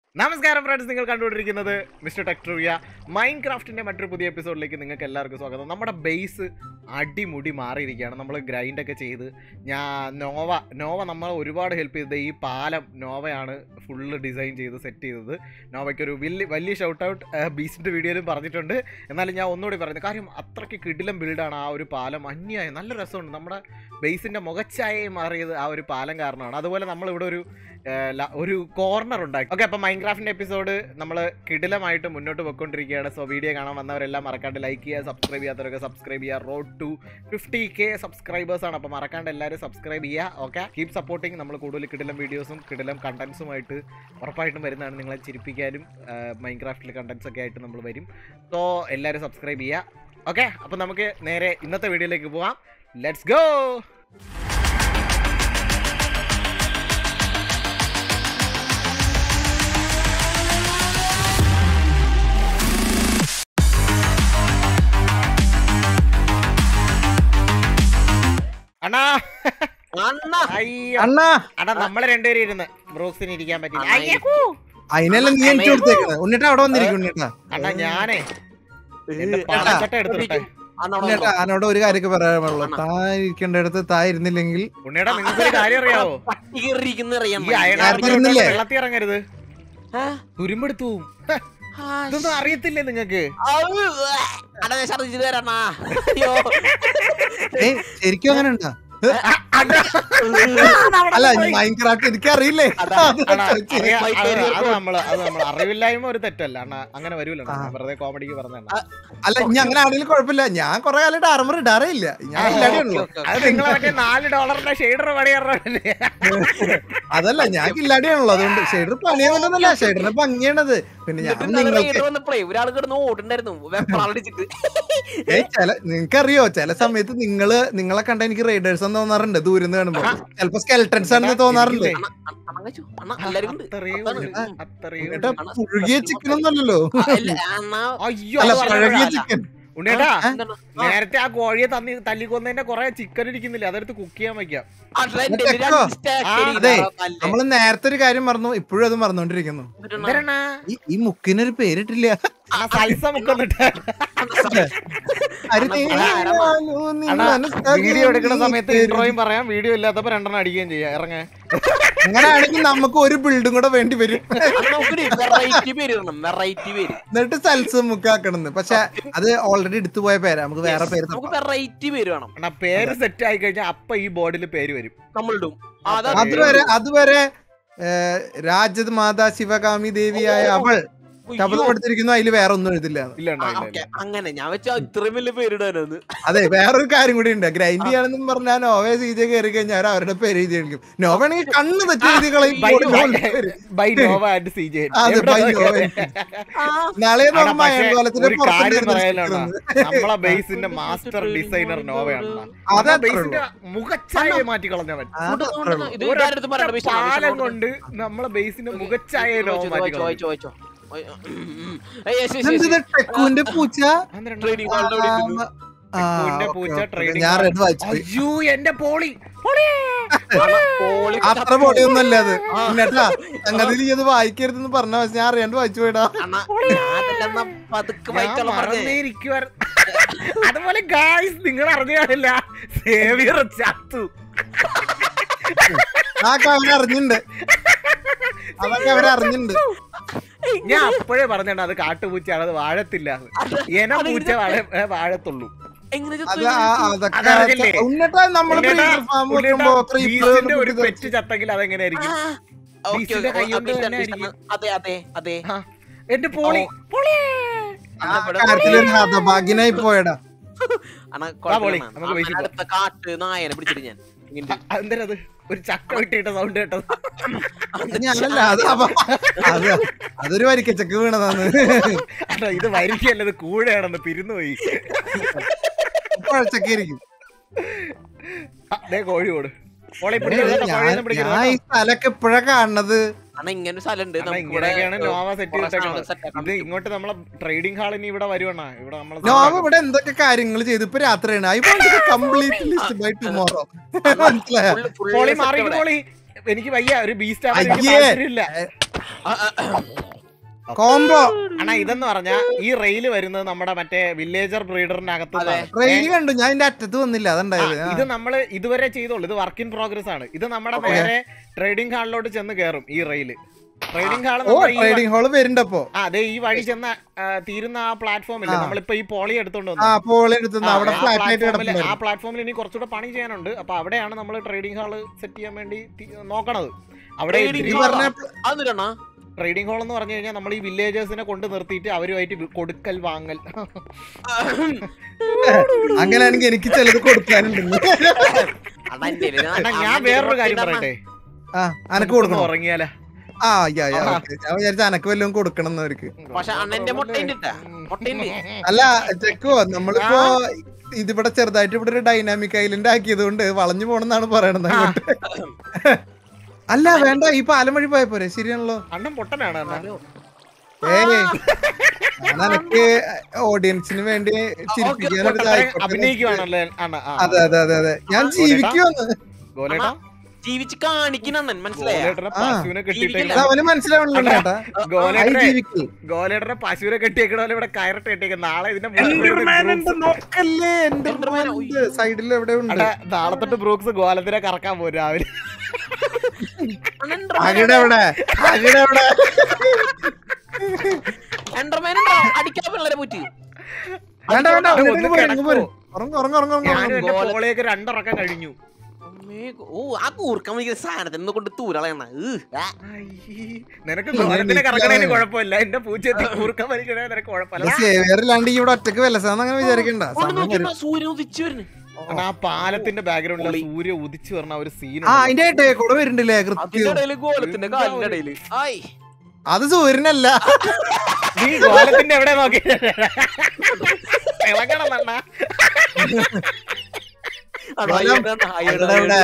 നമസ്കാരം ഫ്രണ്ട്സ് നിങ്ങൾ കണ്ടുകൊണ്ടിരിക്കുന്നത് മിസ്റ്റർ ടെക്ട്രിയ മൈൻഡ് ക്രാഫ്റ്റിന്റെ മറ്റൊരു പുതിയ എപ്പിസോഡിലേക്ക് നിങ്ങൾക്ക് എല്ലാവർക്കും സ്വാഗതം നമ്മുടെ ബേസ് അടിമുടി മാറിയിരിക്കുകയാണ് നമ്മൾ ഗ്രൈൻഡ് ഒക്കെ ചെയ്ത് ഞാൻ നോവ നോവ നമ്മൾ ഒരുപാട് ഹെൽപ്പ് ചെയ്തത് ഈ പാലം നോവയാണ് ഫുള്ള് ഡിസൈൻ ചെയ്ത് സെറ്റ് ചെയ്തത് നോവയ്ക്ക് ഒരു വലിയ വലിയ ഷൗട്ട് ഔട്ട് ബീസിന്റെ വീഡിയോയിലും പറഞ്ഞിട്ടുണ്ട് എന്നാലും ഞാൻ ഒന്നുകൂടി പറയുന്നത് കാര്യം അത്രയ്ക്ക് കിടിലം ബിൽഡാണ് ആ ഒരു പാലം അന്യായം നല്ല രസമുണ്ട് നമ്മുടെ ബേസിന്റെ മുഖച്ഛായയെ മാറിയത് ആ ഒരു പാലം കാരണമാണ് അതുപോലെ നമ്മളിവിടെ ഒരു ഏഹ് ല- ഒരു കോർണർ ഉണ്ടാക്കി ഓക്കെ അപ്പോൾ മൈൻക്രാഫ്റ്റിന്റെ എപ്പിസോഡ് നമ്മൾ കിടിലമായിട്ട് മുന്നോട്ട് പോയിക്കൊണ്ടിരിക്കുകയാണ് സോ വീഡിയോ കാണാൻ വന്നവരെല്ലാം മറക്കാണ്ട് ലൈക്ക് ചെയ്യുക സബ്സ്ക്രൈബ് ചെയ്യാത്തവരൊക്കെ സബ്സ്ക്രൈബ് ചെയ്യുക road to fifty K subscribers ആണ് അപ്പോൾ മറക്കാണ്ട് എല്ലാവരും സബ്സ്ക്രൈബ് ചെയ്യുക ഓക്കെ കീപ് സപ്പോർട്ടിങ് നമ്മൾ കൂടുതൽ കിടിലം വീഡിയോസും കിടിലം കണ്ടന്റ്സുമായിട്ട് ഉറപ്പായിട്ടും വരുന്നതാണ് നിങ്ങളെ ചിരിപ്പിക്കാനും മൈൻക്രാഫ്റ്റിൽ കണ്ടന്റ്സ് ഒക്കെ ആയിട്ട് നമ്മൾ വരും സോ എല്ലാവരും സബ്സ്ക്രൈബ് ചെയ്യുക ഓക്കെ അപ്പോൾ നമുക്ക് നേരെ ഇന്നത്തെ വീഡിയോയിലേക്ക് പോവാം ലെറ്റ്സ് ഗോ അണ്ണാ അണ്ണ അയ്യോ അണ്ണാ അണ്ണാ നമ്മള് രണ്ടുപേരും ഇരുന്ന് ബ്രൂക്സിന് ഇരിക്കാൻ പറ്റില്ല അണ്ണാ, അയ്യേ, കൂ. അതിനെല്ലാം നീ എനിക്ക് കൊടുത്തേക്കണത് ഉണ്ണിട്ടാ അവിടെ വന്നിരിക്കും ഉണ്ണിട്ടാ അണ്ണാ ഞാനേ എന്റെ പണച്ചട്ട എടുത്തിട്ടെ ഉണ്ണിട്ടാ എന്നോട് ഒരു കാര്യമൊക്കെ പറയാനുള്ളൂ താ ഇരിക്കേണ്ടടുത്ത് താ ഇരുന്നില്ലെങ്കിൽ ഉണ്ണിയുടെ നിങ്ങൾക്ക് ഒരു കാര്യം അറിയാവോ പട്ടി കയറിയിരിക്കുന്ന അറിയാൻ ഈ അയണാർത്തി ഇരുന്നില്ലേ? വെള്ളത്തിൽ ഇറങ്ങരുത് തുരുമ്പെടുത്തു പോവും. ഹ, ഇതൊന്നും അറിയത്തില്ലേ നിങ്ങക്ക് അടാ ഞാൻ ഛർദ്ദിച്ചിട്ട് വരാണ അയ്യോ ഏ ശരിക്കും അങ്ങനെ ഉണ്ടാ അല്ല മൈൻക്രാഫ്റ്റ് എനിക്കറിയില്ലേ അതാ, അത് അണ്ണാ, ചോദിച്ചേ. അറിയാ- അത് അത് നമ്മള് അത് നമ്മള് അറിവില്ലായ്മ ഒരു തെറ്റല്ല അണ്ണാ അങ്ങനെ വരൂല ആ. വെറുതെ കോമഡിക്ക് പറഞ്ഞ അല്ല ഇനി അങ്ങനെ ആണെങ്കിലും കുഴപ്പമില്ല ഞാൻ കൊറേ കാലമായിട്ട് ആർമർ ഇടാറേ ഇല്ല ഞാൻ ഇല്ലാടിയാണല്ലോ അത് നിങ്ങളെ മറ്റേ നാല് ഡോളറിന്റെ ഷെയ്ഡർ പണി പറഞ്ഞല്ലേ അതല്ല ഞാൻ കില്ലാടിയാണല്ലോ അതുകൊണ്ട് ഷെയ്ഡർ പണിയൊന്നുമല്ല ഷെയ്ഡറിന് ഭംഗിയാണത് പിന്നെ ഞാൻ നിങ്ങൾക്ക് വന്നപ്പോഴേ ഒരാൾ കിടന്ന് ഓടുണ്ടായിരുന്നു വെപ്പളടിച്ചിട്ട് ഏ ചില നിങ്ങൾക്കറിയോ ചില സമയത്ത് നിങ്ങള് നിങ്ങളെ കണ്ട എനിക്ക് റൈഡേഴ്സ് എന്ന് തോന്നാറുണ്ട് ദൂരം നിന്ന് കാണുമ്പോ ചിലപ്പോ സ്കെൽട്ടൻസ് ആണെന്ന് തോന്നാറുണ്ട് ഇരിക്കില്ലേ? അണ്ണ കഴിച്ചു അണ്ണ എല്ലാരും ഉണ്ട് അത്രയും അതാണ്. ഉണ്ട്. ഉം. അത്രയും ഏട്ടാ ഉണ്ട്. പുഴുകിയ ചിക്കൻ ഒന്നല്ലല്ലോ ആ, ഇല്ല, അണ്ണ അയ്യോ അല്ല അത് പറഞ്ഞ പഴകിയ പോലെ. ചിക്കൻ ഉണ്ണിയേട്ടാ എന്താണ്? ആ, നേരത്തെ ആ കോഴിയെ തന്നി തല്ലിക്കൊന്നതിന്റെ കൊറേ ചിക്കൻ ഇരിക്കുന്നില്ല അതെടുത്ത് കുക്ക് ചെയ്യാൻ വെക്കാം അണ്ണ എന്റെ ഇതൊക്കെ രണ്ട് stack ആ, ഇരിക്കുന്നു. അതെ. ആ, നല്ല. നമ്മള് നേരത്തെ ഒരു കാര്യം മറന്നു ഇപ്പോഴും അത് മറന്നുകൊണ്ടിരിക്കുന്നു എന്നിട്ടെണ്ണ? എന്തരണ്ണാ? ഈ ഈ മുക്കിനൊരു പേരിട്ടില്ല ആ സൽസ മുക്കൊന്നിട്ട് അരി അണ്ണാ, നീങ്ങാനു നീ അണ്ണാ, മനസ്സകലം വീഡിയോ എടുക്കുന്ന നീ സമയത്ത് തരും. ഇൻട്രോയും പറയാം വീഡിയോ ഇല്ലാത്തപ്പോ രണ്ടെണ്ണം അടിക്കുകയും ചെയ്യാം ഇറങ്ങ അങ്ങനെയാണെങ്കിൽ നമുക്ക് ഒരു ബിൽഡും കൂടെ വേണ്ടി വരും അണ്ണ നമുക്കൊരു വെറൈറ്റി പേര് ഇടണം വെറൈറ്റി പേര് എന്നിട്ട് സൽസ് മുക്കാക്കണെന്ന് പക്ഷെ അത് ഓൾറെഡി എടുത്തു പോയ പേരാ നമുക്ക് വേറെ പേര് നമുക്ക് തപ്പാം. വെറൈറ്റി പേര് വേണം അണ്ണാ പേര് സെറ്റ് ആയി കഴിഞ്ഞാൽ അപ്പൊ ഈ ബോർഡിൽ പേര് വരും നമ്മളിടും അതാ അത് അതുവരെ അതുവരെ ഏ, രാജത് മാതാ ശിവകാമി ദേവിയായ അവൾ ശബ്ദം കൊടുത്തിരിക്കുന്നു അതിൽ വേറെ ഒന്നും എഴുതില്ല ഇല്ല ആ, അണ്ണാ, ഇല്ല, ഓക്കേ. ഇല്ല. അങ്ങനെ ഞാൻ വെച്ചാ ഇത്രയും വലിയ പേരിടാനൊന്ന് അതെ വേറൊരു കാര്യം കൂടി ഉണ്ട് ഗ്രൈൻഡ് ചെയ്യണമെന്നും പറഞ്ഞാൽ നോവേ സീജ കയറി കഴിഞ്ഞാൽ അവരുടെ പേര് എഴുതി കളിക്കും നോവാണെങ്കിൽ കണ്ണ് തെറ്റി എഴുതി കളയും By- ബോർഡിൽ by- പേര്. by Nova and CJ. അതെ, എവിടെ by നോക്കിയാ? Nova. നാളെ അണ്ണാ, നമ്മ പക്ഷേ അയൽക്കാലത്തിന്റെ ഒരു പുറത്ത് കാര്യം ഇരുന്ന് പറയാനാണ് ഇരിക്കുന്നത്. നമ്മളെ ബേസിന്റെ മാസ്റ്റർ ഡിസൈനർ നോവയാണ് അതത്രേ ബേസിന്റെ മുഖച്ഛായ മാറ്റി കളഞ്ഞവൻ അതത്രേ ഉള്ളൂ. ഇത് ഇതാരുടെ അടുത്ത് പറയണ്ട, വിഷയം, വിഷയം പാലം കൊടുക്ക്. കൊണ്ട് നമ്മളെ ബേസിന്റെ മുഖച്ഛായ നോവ ചോദിച്ചോ, മാറ്റി ചോദിച്ചോ, കളഞ്ഞു ചോദിച്ചോ. ഏയ്, ഉം, ഉം. ഏയ്, yes, yes, yes, ഇതെന്തിത് yes. ടെക്കുവിന്റെ പൂച്ച അതെന്തിനാ? Trading hall ന്റെ അവിടെ ഇരിക്കുന്നു. ആ, ടെക്കുവിന്റെ ഓക്കേ, പൂച്ച, ഓക്കേ. trading ഞാൻ hall. റെഡ് വായിച്ചു പോയി. അയ്യോ എന്റെ പോളി പോളി അണ്ണാ, പോളി അത്ര പൊടിയൊന്നുമല്ല അത് ആ. എന്നിട്ടാ സംഗതി നീ അത് വായിക്കരുതെന്ന് പറഞ്ഞ പക്ഷെ ഞാൻ അറിയാണ്ട് വായിച്ചു പോയിടാ അണ്ണാ, ഞാനല്ല എന്നാ പതുക്കെ ഞാൻ വായിച്ചോളാം പറഞ്ഞേ. മറന്നേ ഇരിക്കുവാർ അതുപോലെ ഗായ്സ് നിങ്ങൾ അറിഞ്ഞു കാണില്ല സേവിയർ ചത്തു അതൊക്കെ അവര് അറിഞ്ഞിട്ടുണ്ട് അതൊക്കെ അവര് അറിഞ്ഞിട്ടുണ്ട് ഞാൻ അപ്പോഴേ പറഞ്ഞിട്ടുണ്ട് അത് കാട്ടുപൂച്ചയാണ് അത് വാഴത്തില്ല എന പൂച്ച വാഴ ഏ, വാഴത്തുള്ളൂ എങ്ങനെ അത് ചത്തു ആ- ഇത്? അതൊക്കെ അതറിഞ്ഞില്ലേ? ഉന്നിട്ടാ നമ്മള് ഉണ്ണിയേട്ടാ, breeder farm ഉണ്ണിയേട്ടാ, വെക്കുമ്പോ creeper ബീസ്റ്റിന്റെ ഒരു ഇത് പെറ്റ് ചത്തെങ്കിൽ അതെങ്ങനെയായിരിക്കും ആ, ഓക്കേ, ബീസ്റ്റിന്റെ ഓക്കേ, കൈ ഓ, കൊണ്ട് ബീസ്റ്റ്, തന്നെ ബീസ്റ്റ്, ആയിരിക്കും. അതെ അതെ അതെ ആ, എന്റെ പോളി ഓ. പോളി ആ കാര്യത്തിലൊരു ഹതഭാഗ്യനായി പോയടാ അണ്ണാ, പോളി, കുഴപ്പമില്ല. നമുക്ക് അണ്ണാ, ബേസിൽ അടുത്ത കാട്ട് നായനെ പിടിച്ചിട്ട് ഞാൻ ഇങ്ങനെ എന്തരത് ഒരു ചക്ക വിട്ടിട്ട സൗണ്ട് കേട്ടത് അത് ഞാനല്ല അത് അവ- അത് അതൊരു വരിക്കച്ചക്ക് വീണതാന്ന് അല്ല ഇത് വരികയല്ല ഇത് കൂഴയാണെന്ന് പിരിന്നു പോയി കുഴച്ചക്കായിരിക്കും ആ, ദേ കോഴി ഓട് പോളി ഞാൻ പിടിക്കരുത് കേട്ടോ, കോഴിയൊന്നും പിടിക്കരുത് ഞാൻ ഈ സ്ഥലമൊക്കെ എപ്പോഴാ കാണുന്നത് അണ്ണാ ഇങ്ങനെ ഒരു സ്ഥലമുണ്ട് അണ്ണാ, നമുക്ക് ഇവിടെ ഇങ്ങനെയൊക്കെയാണ് നോവ സെറ്റ് കുറേ ചെയ്തിട്ടേക്കണത് സാധനങ്ങൾ set ആക്കാൻ ഇത് ഇങ്ങോട്ട് നമ്മളെ ട്രേഡിംഗ് ഹാളിന് ഇവിടെ വരുവണ്ണ ഇവിടെ നമ്മളെ നോവ ഇവിടെ എന്തൊക്കെ കാര്യങ്ങൾ ചെയ്തു ഇപ്പൊ രാത്രിയാണ് I won't complete list by tomorrow മനസ്സിലായോ full- full പോളി set മാറി ഇവിടെ. പോളി എനിക്ക് വയ്യ ഒരു ബീസ്റ്റ് അയ്യേ. ഇല്ല ആ, ആ, ആ. കോംബോ അണ്ണാ ഇതെന്ന് പറഞ്ഞാ ഈ റെയില് വരുന്നത് നമ്മുടെ മറ്റേ വില്ലേജർ ബ്രീഡറിനകത്ത് അതെ. ട്രെയിൻ കണ്ടു ഞാൻ ഇതിന്റെ അറ്റത്ത് വന്നില്ല അതുണ്ടായത് ആ. ഇത് നമ്മള് ഇതുവരെ ചെയ്തോളൂ ഇത് വർക്ക് ഇൻ പ്രോഗ്രസ് ആണ് ഇത് നമ്മുടെ നേരെ ട്രേഡിംഗ് ഹാളിലോട്ട് ചെന്ന് കയറും ഈ റെയില് ട്രേഡിംഗ് ഹാൾ ഓ ട്രേഡിംഗ് ഹാള് വരുന്നുണ്ടപ്പോ ആ അതെ ഈ വഴി ചെന്ന ആ, തീരുന്ന ആ പ്ലാറ്റ്ഫോം ഇല്ല ആ. നമ്മളിപ്പോ ഈ പോളി എടുത്തോണ്ട് ആ വന്നു പോളി എടുത്തുന്ന അവിടെ ആ ഫ്ലാറ്റ് ആയിട്ട് പ്ലാറ്റ്ഫോമിൽ ആ കിടപ്പുണ്ടായിരുന്നു പ്ലാറ്റ്ഫോമിൽ ഇനി കുറച്ചുകൂടെ പണി ചെയ്യാനുണ്ട് അപ്പൊ അവിടെയാണ് നമ്മൾ ട്രേഡിംഗ് ഹാള് സെറ്റ് ചെയ്യാൻ വേണ്ടി തി- നോക്കണത് അവിടെ Trading ഈ hall പറഞ്ഞ അതെന്തിനാ ട്രേഡിംഗ് ഹാൾ എന്ന് പറഞ്ഞു കഴിഞ്ഞാൽ നമ്മൾ ഈ വില്ലേജേഴ്സിനെ കൊണ്ട് നിർത്തിയിട്ട് അവരുമായിട്ട് വി- കൊടുക്കൽ വാങ്ങൽ അങ്ങനെയാണെങ്കിൽ എനിക്ക് ചിലത് കൊടുക്കാനുണ്ട് അണ്ണാ, എന്റെ കയ്യില് ഞാൻ- അണ്ണാ ഞാൻ അണ്ണന്റെ വേറൊരു കയ്യില് കാര്യം അണ്ണാ. പറയട്ടെ ആ അനക്ക് നമുക്കൊന്ന് കൊടുക്കണോ ഉറങ്ങിയാലാ ആ യാ യാ ആ. ഓക്കേ. ഞാൻ വിചാരിച്ച അനക്ക് വല്ലതും കൊടുക്കണം എന്നവർക്ക് പക്ഷെ അണ്ണന്റെ മുട്ടയുണ്ട് ഇട്ടാ. മുട്ടയുണ്ട്. അല്ല ചെക്കോ നമ്മളിപ്പോ ഇതിവിടെ ചെറുതായിട്ട് ഇവിടെ ഒരു ഡൈനാമിക് ഐലൻഡ് ആക്കിയത് കൊണ്ട് വളഞ്ഞു പോണെന്നാണ് പറയണത് അങ്ങോട്ട് അല്ല വേണ്ട ഈ പാലം വഴി പോയ പോരെ ശരിയാണല്ലോ അണ്ണൻ പൊട്ടനാണ് അണ്ണാ ഏയ് ഞാൻ എനക്ക് ഓഡിയൻസിന് വേണ്ടി ചിരിപ്പിക്കാനൊരു പൊട്ടത്തരം ഇതായിക്കോട്ടെ എന്ന് അഭിനയിക്കുവാണല്ലേ അണ്ണ ആ അതെ അതെ അതെ അതെ ഞാൻ ജീവിക്കുവന്ന് ഗോലേട്ടാ ജീവിച്ച് കാണിക്കണന്നൻ മനസ്സിലായ ഗോലേട്ടനെ ആ. പശുവിനെ കെട്ടിയിട്ടേക്കണ അത് അവന് മനസ്സിലാവണല്ലോ ചേട്ടാ ഐ ഗോലേട്ടനെ ജീവിക്കൽ ഗോലേട്ടനെ പശുവിനെ കെട്ടിയേക്കണ പോലെ ഇവിടെ കയറിട്ട് കെട്ടിയേക്കും നാളെ ഇതിന്റെ മുകളിൽ വരുന്ന ബ്രൂക്സ്- നോക്കല്ലേ എന്റെ Enderman, സൈഡിൽ എവിടെ ഉണ്ട് അണ്ണാ, നാളെ തൊട്ട് ബ്രൂക്സ് ഗോലത്തിനെ കറക്കാൻ പോകും രാവിലെ അവിടെ എവിടെ അവിടെ എവിടെ എൻഡർമാൻ ഉണ്ടോ അടിക്കാൻ പിള്ളേരെ പോയിട്ട് വേണ്ട വേണ്ട ഒന്ന് അങ്ങോട്ടേക്ക് പോര്, അങ്ങ് പോര്. കിടക്കുവോ? ഉറങ്ങ് ഉറങ്ങ് ഉറങ്ങ് ഉറങ്ങ് ഞാനും ഉറങ്ങ്. എന്റെ ഗോല- പോളയൊക്കെ രണ്ടിറക്കം കഴിഞ്ഞു അമ്മേ, ഓ ആ കൂർക്കം വിളിക്കുന്ന സാധനത്തിന് കൊണ്ട് തൂരളയണ അയ്യേ. നിനക്ക് ഗോലത്തിനെ കറക്കണതിന് കുഴപ്പമില്ല എന്റെ പൂച്ചെത്തി കൂർക്കം വലിക്കണേ നിനക്ക് കുഴപ്പമില്ല ഇത് സേവിയർ ഇല്ലാണ്ട് ഈ ഇവിടെ ഒറ്റക്ക് വിലസാന്ന് അങ്ങനെ വിചാരിക്കണ്ട സമയം വരും. സൂര്യൻ ഉദിച്ചു വരുന്നു അണ്ണാ, ആ പാലത്തിന്റെ ബാക്ക്ഗ്രൗണ്ടിൽ സൂര്യ ഉദിച്ചു പറഞ്ഞ ഒരു സീൻ ആ അതിന്റെ ആയിട്ടേ കൂടെ വരുന്നുണ്ടല്ലേ അതിന്റെ കൃത്യം ഇടയില് ഗോലത്തിന്റെ കാലിന്റെ ഇടയില് ആയി അത് സൂര്യനല്ല നീ ഗോലത്തിന്റെ എവിടെ നോക്കി ഇളകണം അണ്ണാ. അതാ, ഗോലം. അയ്യടാ, അയ്യടാ, അവിടെ എവിടെ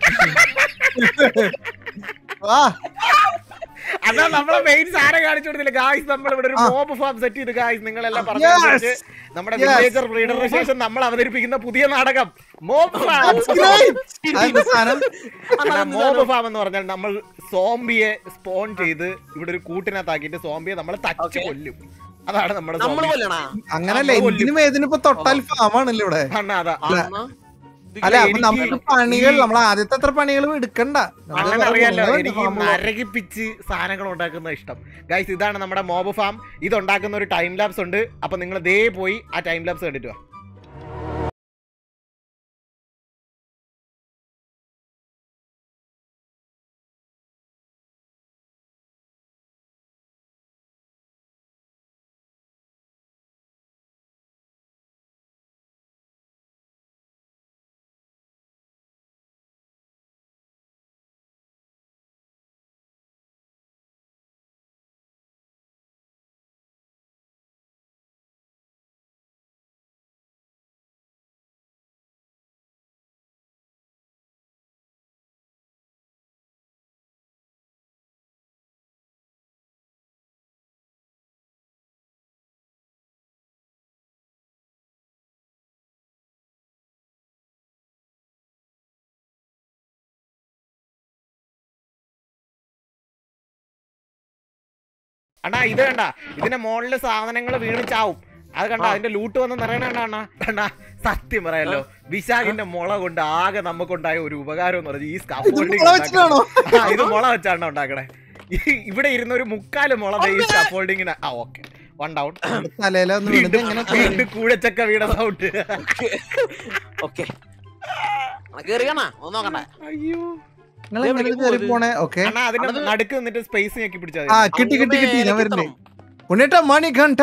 വാ അണ്ണാ നമ്മളെ മെയിൻ സാധനം കാണിച്ചു കൊടുത്തില്ല ഗായ്സ് നമ്മൾ ഇവിടെ ഒരു ആ. മോബ് ഫാം സെറ്റ് ചെയ്ത് ഗായ്സ് നിങ്ങളെല്ലാം Yes. പറഞ്ഞു നമ്മുടെ Yes. വില്ലേജർ ബ്രീഡറിന് ശേഷം നമ്മൾ അവതരിപ്പിക്കുന്ന പുതിയ നാടകം മോബ് ഫാം Subscribe. അതെന്താ സാധനം മോബ് ഫാം എന്ന് പറഞ്ഞാൽ നമ്മൾ സോംബിയെ സ്പോൺ ചെയ്ത് ഇവിടെ ഒരു കൂട്ടിനകത്താക്കിയിട്ട് സോംബിയെ നമ്മൾ തച്ച് Okay. കൊല്ലും അതാണ് നമ്മുടെ നമ്മള് zombie. കൊല്ലണാ അങ്ങനല്ല നമ്മള് കൊല്ലും. എന്തിനും ഏതിനും ഇപ്പൊ തൊട്ടാൽ ഫാമാണല്ലോ ഇവിടെ അണ്ണാ അതാ അണ്ണാ, അല്ല അപ്പൊ എനിക്ക് നമുക്ക് പണികൾ ഈ- നമ്മൾ ആദ്യത്തെ അത്ര പണികളും എടുക്കണ്ട നമ്മള് അങ്ങനെ വേറെ അറിയാലോ ഗുണങ്ങളുണ്ട് എനിക്ക് farm ല്. നരകിപ്പിച്ച് സാധനങ്ങൾ ഉണ്ടാക്കുന്ന ഇഷ്ടം ഗൈസ് ഇതാണ് നമ്മുടെ മോബ് ഫാം ഇത് ഉണ്ടാക്കുന്ന ഒരു ടൈം ലാബ്സ് ഉണ്ട് അപ്പൊ നിങ്ങൾ ദേ പോയി ആ ടൈം ലാബ്സ് കണ്ടിട്ട് വാ അണ്ണാ ഇത് കണ്ട ഇതിന്റെ മുകളില് സാധനങ്ങൾ വീണ് ചാവും അത് കണ്ട ആ. അതിന്റെ ലൂട്ട് വന്ന് നിറയണ അണ്ണാ കണ്ട സത്യം പറയാലോ വിശാഖിന്റെ മുള കൊണ്ട് ആകെ നമുക്കുണ്ടായ ഒരു ഉപകാരം എന്ന് പറഞ്ഞാൽ ഈ ഇത് സ്കാഫോൾഡിംഗ് മുള വെച്ചിട്ടാണോ ഇത് മുള വെച്ചാണ് ഉണ്ടാക്കണേ ഈ- ഇവിടെ ഇരുന്ന ഒരു മുക്കാല് മുള ദേ ഈ സ്കാഫോൾഡിങ്ങിന് ആ ഓക്കെ വൺ ഡൗൺ തലയില ഒന്ന് വീണിട്ട് എങ്ങനെ വീണ്ടും കൂടച്ചക്ക വീണ സൗണ്ട് ഓക്കെ കേറിയണ ഒന്ന് നോക്കണ്ട അയ്യോ നിങ്ങൾ എങ്ങനെ കയറി പോണേ ഓക്കെ അണ്ണാ അതിന്റെ അണ്ണത് നടുക്ക് നിന്നിട്ട് സ്പേസ് ഞെക്കി പിടിച്ചാൽ ആ കിട്ടി കിട്ടി കിട്ടി ഞാൻ വരുന്നേ ഉണ്ണിട്ടാ മണി ഘണ്ട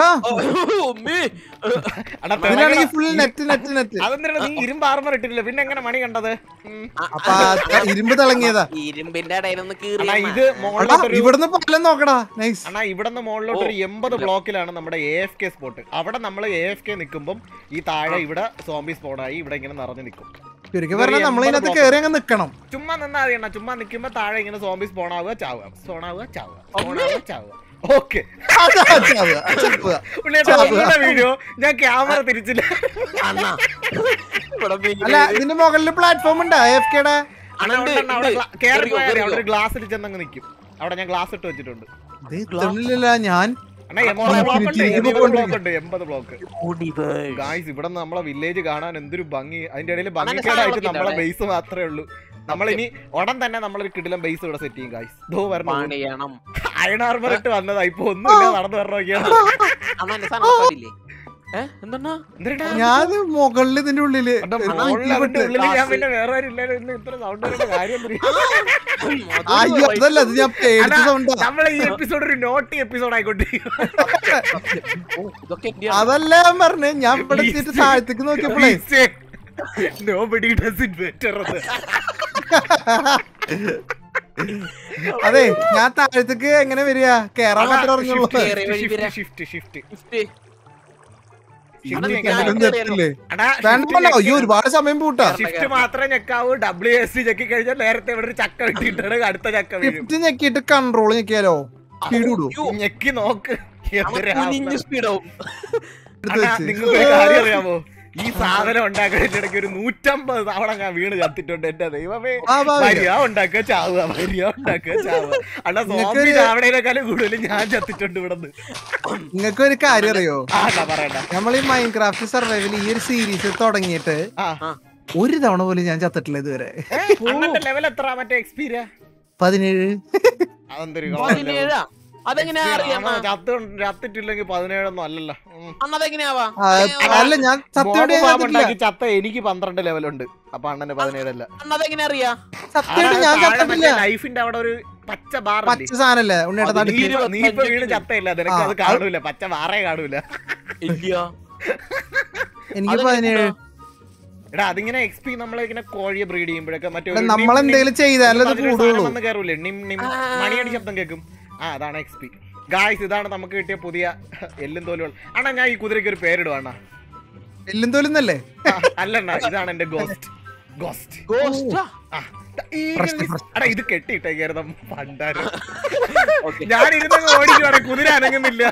ഇതിലാണെങ്കിൽ ഫുൾ നെറ്റ് നെറ്റ് നെറ്റ് അതെന്തിനാ നീ ഇരുമ്പ് ആർമർ ഇട്ടില്ല പിന്നെ എങ്ങനെ മണി കണ്ടത് ഉം. അപ്പൊ ആ ത- ഇരുമ്പ് തിളങ്ങിയതാ ഇരുമ്പിന്റെ ഇടയിലൊന്ന് അണ്ണാ കീറി ഇത് അടാ മുകളിലോട്ടൊരു ഇവിടുന്ന് പാലം നോക്കടാ നൈസ് അണ്ണാ ഇവിടെ നിന്ന് മുകളിലോട്ട് ഒരു ഓ, എൺപത് ഇല്ല. ബ്ലോക്കിലാണ് നമ്മുടെ എ എഫ് കെ സ്പോട്ട് അവിടെ നമ്മൾ എ എഫ് കെ നിൽക്കുമ്പോൾ ഈ താഴെ ഇവിടെ സോംബി സ്പോട്ടായി ഇവിടെ ഇങ്ങനെ നിറഞ്ഞു നിൽക്കും ചുരുക്കി പറഞ്ഞാൽ ഒരു നമ്മൾ ഇതിനകത്ത് എൺപത് കയറി അങ്ങ് നിക്കണം ചുമ്മാ നിന്നാ മതി അണ്ണാ ചുമ്മാ നിൽക്കുമ്പോൾ താഴെ ഇങ്ങനെ സോംബി സ്പോൺ ആവുക ചാവുക സ്പോൺ ആവുക ചാവുക സ്പോൺ ആവുക ചാവുക ഓക്കെ അതാ ചാവുക, ചാവുക. വീഡിയോ ഞാൻ ക്യാമറ തിരിച്ചില്ല അണ്ണാ ഇവിടെ അല്ല ഇതിന്റെ മുകളിൽ പ്ലാറ്റ്ഫോം ഉണ്ട് എഫ് കെയുടെ അണ്ണാ, ഉണ്ട്, ഉണ്ട്, അണ്ണാ, അവിടെ ഉണ്ട്. ഗ്ലാ- കേറി കേറിക്കോ, പോയാൽ മതി. കേറിക്കോ. അവിടെ ഒരു ഗ്ലാസ്സിൽ ചെന്നങ്ങ് നിൽക്കും അവിടെ ഞാൻ ഗ്ലാസ് ഇട്ട് വെച്ചിട്ടുണ്ട് ഇത് ഇത്തവണയില്ലല്ല, ഞാൻ അണ്ണാ എൺപത് ബ്ലോക്ക് ഉണ്ട് ഇത് എൺപത് കൊണ്ട് ബ്ലോക്ക് ഉണ്ട് എൺപത് ബ്ലോക്ക് ഗായ്സ് ഇവിടെ നമ്മളെ വില്ലേജ് കാണാൻ എന്തൊരു ഭംഗി അതിന്റെ ഇടയിൽ ഭംഗിക്കേടായിട്ട് സാധനം നമ്മളെ അവിടെ. ബേസ് മാത്രമേ ഉള്ളൂ നമ്മൾ ഇനി ഉടൻ തന്നെ നമ്മളൊരു കിടിലം ബേസ് ഇവിടെ സെറ്റ് ചെയ്യും ഗായ്സ് ദോ വരണം പണിയണം അയൺ ആർമർ ഇട്ട് വന്നതാ ഇപ്പൊ ഒന്നുമില്ല നടന്നു വരണ നോക്കിയാണ് അണ്ണാ എന്റെ സാധനം വെക്കാനില്ലേ? ഏ എന്തെണ്ണാ എന്തിനാ ഞാൻ മുകളിൽ ഇതിന്റെ ഉള്ളില് അണ്ണാ, ഒരു മോളിൽ കുറ്റി അതിന്റെ വിട്ട്. ഉള്ളിൽ ഞാൻ പിന്നെ വേറെ ആരും ഇല്ലല്ലോ ഇന്ന് ഇത്ര സൗണ്ട് വരുന്ന കാര്യം എന്തിനാ? അയ്യോ അതല്ല അത് ഞാൻ പേടിച്ച അണ്ണാ, സൗണ്ടാ നമ്മളെ ഈ എപ്പിസോഡ് ഒരു നോട്ടി എപ്പിസോഡ് ആയിക്കൊണ്ടിരിക്കും ഓ, ഇതൊക്കെ എന്റെയാണ്. അതല്ല ഞാൻ പറഞ്ഞേ ഞാൻ ഇവിടെ എത്തിയിട്ട് താഴത്തേക്ക് നോക്കിയപ്പോഴേ നോബഡി ഡസ് ഇറ്റ് ബെറ്റർ അതെ ഞാൻ താഴത്തേക്ക് എങ്ങനെ വരിക കേറാൻ മാത്രമേ അറിഞ്ഞുള്ളൂ കേറിയ വഴി വരാം. Shift shift ഇഫ്റ്റ്. ഷിഫ്റ്റ് ഞാൻ ഞാനൊന്നും കേറിയാലോ? എത്തില്ലേ അടാ വേണ്ട വേണ്ട അയ്യോ ഒരുപാട് സമയം പൂട്ടാ ഷിഫ്റ്റ് മാത്രമേ ഞെക്കാവൂ ഡബ്ല്യു എസ് സി ഞെക്കി കഴിഞ്ഞാൽ നേരത്തെ ഇവിടെ ഒരു ചക്ക വെട്ടിയിട്ടാണ് അടുത്ത ചക്ക വീഴും ഷിഫ്റ്റ് ഞെക്കിയിട്ട് കൺട്രോൾ ഞെക്കിയാലോ സ്പീഡ് വിടൂ യ്യോ, ഞെക്കി നോക്ക് അവൻ എന്തൊരു കുനിഞ്ഞ് അവസ്ഥ. speed ആവും. എടുത്ത് അണ്ണാ, വെച്ച്. നിങ്ങൾക്ക് ഒരു കാര്യം അറിയാമോ ഈ സാധനം ഉണ്ടാക്കുന്നതിന്റെ ഇടയ്ക്ക് ഒരു നൂറ്റമ്പത് തവണ ഞാൻ വീണ് ചത്തിട്ടുണ്ട് എന്റെ ദൈവമേ ആ, ഭാവിയില്ല. മരിയ ഉണ്ടാക്കുക ചാവുക മരിയ ഉണ്ടാക്കുക ചാവുക അണ്ണാ നിങ്ങക്ക് സോംബി ചാവണേനേക്കാളും കൂടുതൽ ഞാൻ ചത്തിട്ടുണ്ട് ഇവിടെ നിന്ന് നിങ്ങൾക്ക് ഒരു കാര്യം അറിയോ ആ എന്നാ പറയണ്ട നമ്മൾ ഈ മൈൻക്രാഫ്റ്റ് സർവൈവൽ ഈ ഒരു സീരീസ് തുടങ്ങിയിട്ട് ആ ആ. ഒരു തവണ പോലും ഞാൻ ചത്തിട്ടില്ല ഇതുവരെ അണ്ണന്റെ ലെവൽ എത്ര മറ്റേ എക്സ്പീരിയ പതിനേഴ് അതെന്തൊരു പതിനേഴാ അതെങ്ങനെയാ അറിയാം ചത്ത് ചത്തിട്ടില്ലെങ്കിൽ പതിനേഴൊന്നും അല്ലല്ലോ ഉം. അണ്ണ അതെങ്ങനെയാവാ ആ, അല്ല ഞാൻ സത്യമായിട്ട് ബോംബ് ഞാൻ ഫാം ചത്തിട്ടില്ല ഉണ്ടാക്കി ചത്ത എനിക്ക് പന്ത്രണ്ട് ലെവലുണ്ട് അപ്പൊ അണ്ണന് പതിനേഴല്ല അണ്ണ അതെങ്ങനെ അറിയാ സത്യമായിട്ട് ഞാൻ ചത്തിട്ടില്ല ലൈഫിന്റെ അവിടെ ഒരു പച്ച ബാർ പച്ച സാധനല്ലേ ഉണ്ണിയുടെ നീ നടുക്ക് ഇപ്പൊ- നീ ഇപ്പൊ വീണ് ചത്തയില്ല നിനക്ക് ആ, അത് കാണൂല പച്ച ബാറേ കാണൂല ഇല്ല എനിക്ക് പതിനേഴ് എടാ അതിങ്ങനെ എക്സ് പി നമ്മളിങ്ങനെ കോഴിയെ ബ്രീഡ് ചെയ്യുമ്പോഴൊക്കെ മറ്റേ എടാ, ഒരു നമ്മൾ നിം- നിം- എന്തെങ്കിലും ചെയ്താലേ അത് അതിനൊരു കൂടുള്ളൂ സാധനം വന്ന് കേറൂലേ നിം നിം ആ. മണിയടി ശബ്ദം കേൾക്കും ആ അതാണ് എക്സ് പി ഗായ്സ് ഇതാണ് നമുക്ക് കിട്ടിയ പുതിയ എല്ലും തോലുകൾ അണ്ണാ ഞാൻ ഈ കുതിരയ്ക്ക് ഒരു പേരിടുവാ അണ്ണാ എല്ലും തോലുന്നല്ലേ ആ, അല്ലണ്ണ ഇതാണ് എന്റെ ഗോസ്റ്റ് ഗോസ്റ്റ് ഗോസ്റ്റാ ആ, ഈ പ്രശ്നം, ഇങ്ങനെ പ്രശ്നം. എടാ ഇത് കെട്ടിയിട്ടേക്കായിരുന്നു പണ്ടാരം ഓക്കെ ഞാൻ ഇരുന്ന് ഓടിക്കുവാണ് കുതിര അനങ്ങുന്നില്ല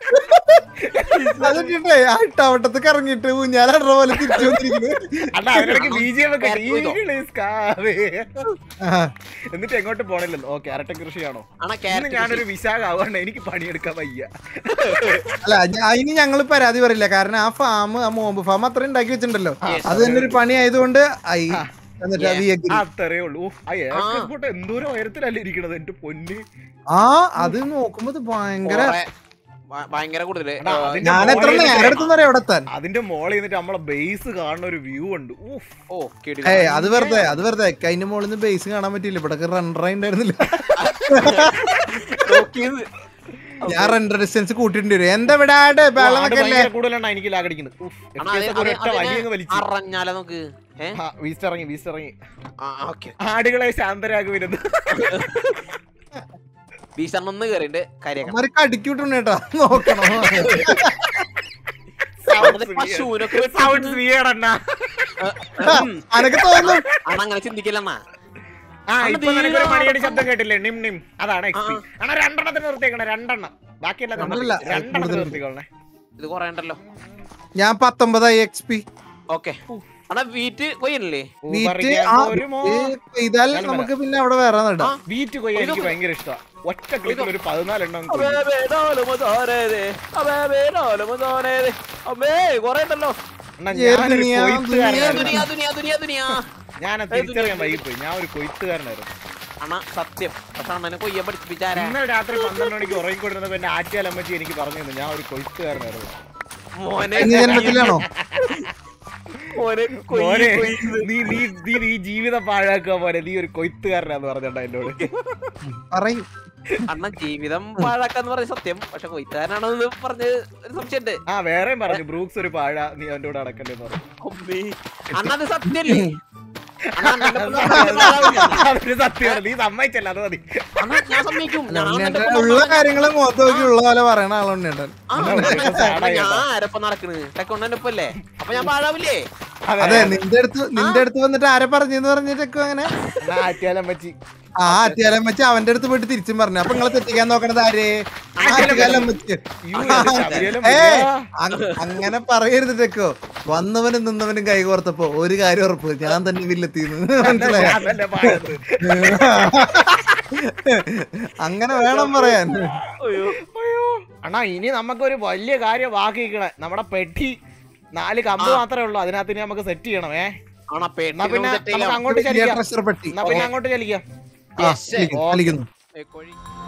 അതിട്ടിട്ടേ ആ ഇട്ടാവട്ടത്ത് കറങ്ങിയിട്ട് ഊഞ്ഞാലട പോലെ തിരിച്ചു വന്നിരിക്കുന്നു അണ്ണാ അതിനിടയ്ക്ക് ബി ജി എം ഒക്കെ കയറി പോയതോ? Eagle is coming. ആ, എന്നിട്ട് എങ്ങോട്ട് പോണില്ലല്ലോ ഓ ക്യാരറ്റ് കൃഷിയാണോ അണ്ണ ഇന്ന് ക്യാരറ്റ് ഞാനൊരു വിശാഖാവാണ്ട് എനിക്ക് പണിയെടുക്കാൻ വയ്യ അല്ല ഞ- അതിന് ഞങ്ങൾ പരാതി പറയില്ല കാരണം ആ ഫാം ആ മോമ്പ് ഫാം അത്ര ഉണ്ടാക്കി വെച്ചിട്ടുണ്ടല്ലോ Yes. അത് തന്നെ ഒരു പണി ആയതുകൊണ്ട് ഐ ആ. എന്നിട്ട് അത് ഈ agree. ആ, അത്രേ ഉള്ളൂ ഓ, ആ ആ. എയർപോർട്ട് എന്തോരം ഉയരത്തിലല്ലേ ഇരിക്കണത് എന്റെ പൊന്ന് ആ അത് നോക്കുമ്പോ ഇത് ഭയങ്കര കൊറേ ഭ- ഭയങ്കര കൂടുതല് എടാ, അതിന്റെ ഞാൻ എത്ര മോളിൽ നേരം നിന്നിട്ട് എടുത്തെന്നറിയാം അവിടെ എത്താൻ അതിന്റെ മോളിൽ നിന്നിട്ട് നമ്മളെ ബേസ് കാണുന്ന ഒരു വ്യൂ ഉണ്ട് ഊഫ് ഓ കിടി ഏ അത് വെറുതെ അത് വെറുതെ അതിന്റെ മുകളിൽ നിന്ന് ബേസ് കാണാൻ പറ്റിയില്ല ഇവിടെ റണ്ടർ ഉണ്ടായിരുന്നില്ല നോക്കിയത് ഞാൻ റണ്ടർ ഡിസ്റ്റൻസ് കൂട്ടിട്ടുണ്ട് വരും എന്താ ഇവിടെ ആട് ഓ, വെള്ളം ആട് വെക്കല്ലേ ഭയങ്കര കൂടുതലാണ് എനിക്ക് ലാഗടിക്കുന്നത് ഊഫ്, അണ്ണാ, FPS അത് ഒക്കെ ഒരൊറ്റ അത് വലിയ അതിനെ വലിച്ചു അറിഞ്ഞാലോ നമുക്ക് ഏ ആ, വീസ്റ്റ് ഇറങ്ങി വീസ്റ്റ് ഇറങ്ങി ആ ഓക്കെ ആടുകളെ ശാന്തരാഗ് വരുന്നു ബീസണ്ണൊന്ന് കേറിണ്ട് കാര്യാക്കാം അവന്മാര് കടിക്കൂട്ടുണ്ട് കേട്ടാ നോക്കണം പശുവിനൊക്കെ സൗണ്ട്സ് വിയേർഡ് അണ്ണാ അനക്ക് തോന്നും അണ്ണ അങ്ങനെ ചിന്തിക്കില്ലണ്ണ ആ അണ്ണാ, ഇപ്പൊ നിനക്കൊരു വീട് മണിയടി ശബ്ദം കേട്ടില്ലേ നിം നിം അതാണ് ആ, എക്സ്പി അണ്ണാ രണ്ടെണ്ണത്തിന് നിർത്തിയേക്കണേ രണ്ടെണ്ണം ബാക്കിയെല്ലാം രണ്ടല്ല, നിർത്തി. രണ്ടെണ്ണത്തിന് കൂടുതൽ. നിർത്തിക്കോളണേ ഇത് കൊറേ ഉണ്ടല്ലോ ഞാൻ പത്തൊമ്പതായി എക്സ് പി ഓക്കെ അണ്ണാ വീറ്റ് കൊയ്യല്ലേ പൂ വീറ്റ് പറിക്കാൻ ആ ഒരു മോ- ഇതാൽ ഞാനും നമുക്ക് പിന്നെ അവിടെ വേറെ നടാം വീറ്റ് കൊയ്യാൻ എനിക്ക് ഭയങ്കര ഇഷ്ടമാണ് ഒറ്റ ക്ലിക്കിൽ ഒരു പതിനാലെണ്ണം അങ്ങ് കൊയ്യും. അമ്മേ കൊറേ ഉണ്ടല്ലോ അണ്ണാ, ഏത് ഞാനൊരു ദുനിയാ, കൊയ്ത്തുകാരനായിരുന്നു ദുനിയാ ദുനിയാ ദുനിയാ ദുനിയാ ഞാൻ അത് തിരിച്ചറിയാൻ വൈകിപ്പോയി ഞാൻ ഒരു കൊയ്ത്തുകാരനായിരുന്നു അണ്ണ സത്യം പക്ഷെ അണ്ണനെ കൊയ്യാൻ പഠിപ്പിച്ചാരാ ഇന്നലെ രാത്രി പന്ത്രണ്ട് മണിക്ക് ഉറങ്ങിക്കൊണ്ടിരുന്നപ്പോ എന്റെ ആറ്റിയാലമ്മച്ചി എനിക്ക് പറഞ്ഞു തന്നു ഞാൻ ഒരു കൊയ്ത്തുകാരനായിരുന്നു മോനെ ഇനി ജന്മത്തിലാണോ മോനെ മോനെ, കൊയ്യ് കൊയ്യ് നീ നീ നീ നീ ജീവിതം പാഴാക്കുക പോലെ നീ ഒരു കൊയ്ത്തുകാരനാന്ന് പറഞ്ഞോണ്ടാ എന്നോട് പറയും അണ്ണ ജീവിതം പാഴാക്കാന്ന് പറഞ്ഞ സത്യം പക്ഷെ കൊയ്ത്താനാണെന്ന് പറഞ്ഞ് ഒരു സംശയമുണ്ട് ആ വേറെയും പറഞ്ഞു ബ്രൂക്സ് ഒരു പാഴ നീ അവന്റെ കൂടെ അടക്കണ്ടെന്ന് പറഞ്ഞു അമ്മേ. അണ്ണ അത് സത്യല്ലേ അണ്ണ അണ്ണന്റെ ഒപ്പം നടക്കാൻ പാഴാവില്ല. അവര് സത്യമാണ് നീ സമ്മതിച്ചല്ല അത് മതി അണ്ണ ഞാൻ സമ്മതിക്കും ഞാൻ അണ്ണന്റെ ഉണ്ണിയേട്ടൻ ഒപ്പം ഉള്ള നടക്കാൻ- കാര്യങ്ങള് മുഖത്ത് നോക്കി ഉള്ള പോലെ പറയണ ആളുണ്ണിയേട്ടൻ ആ, അണ്ണാ, അണ്ണ ഇതൊക്കെ sad ആയി ഞാൻ കേട്ടോ. ആരപ്പം നടക്കണ് ടെക്കൊണ്ണന്റെ ഒപ്പല്ലേ അപ്പൊ ഞാൻ പാഴാവില്ലേ അതെ, അതെ നിന്റെ അടുത്ത് നിന്റെ അടുത്ത് വന്നിട്ട് ആരെ പറഞ്ഞെന്ന് പറഞ്ഞിട്ടൊക്കെ അങ്ങനെ എന്നാ ആറ്റുകാലം വെച്ച് ആ ആറ്റുകാലം വെച്ച് അവന്റെ അടുത്ത് പോയിട്ട് തിരിച്ചും പറഞ്ഞു അപ്പൊ നിങ്ങളെ തെറ്റിക്കാൻ നോക്കണത് ആര് ആറ്റുകാലം വെച്ച് അയ്യോ, ഇത് ശബരിമല ഏ മുരുകാ. അ- അങ്ങനെ പറയരുത് ടെക്കോ വന്നവനും നിന്നവനും കൈ കോർത്തപ്പോ ഒരു കാര്യം ഉറപ്പ് ഞാൻ തന്നെ വില്ലെത്തിന്ന് മനസ്സിലായോ അതല്ലേ പാടത്ത്. അങ്ങനെ വേണം പറയാൻ അയ്യോ അയ്യോ. അണ്ണാ ഇനി നമുക്കൊരു വലിയ കാര്യം ബാക്കി നിൽക്കണേ നമ്മുടെ പെട്ടി നാല് കമ്പ് മാത്രമേ ഉള്ളൂ അതിനകത്ത് ഇനി നമുക്ക് സെറ്റ് ചെയ്യണം ഏ ആണാ എന്നാ പിന്നെ പേട്ടി നമുക്ക് അങ്ങോട്ട് ചലിക്കാം ട്രഷർ പെട്ടി എന്നാ പിന്നെ അങ്ങോട്ട് ചലിക്കാം ആ, കളിക്കുന്നു, കളിക്കുന്നു കോഴി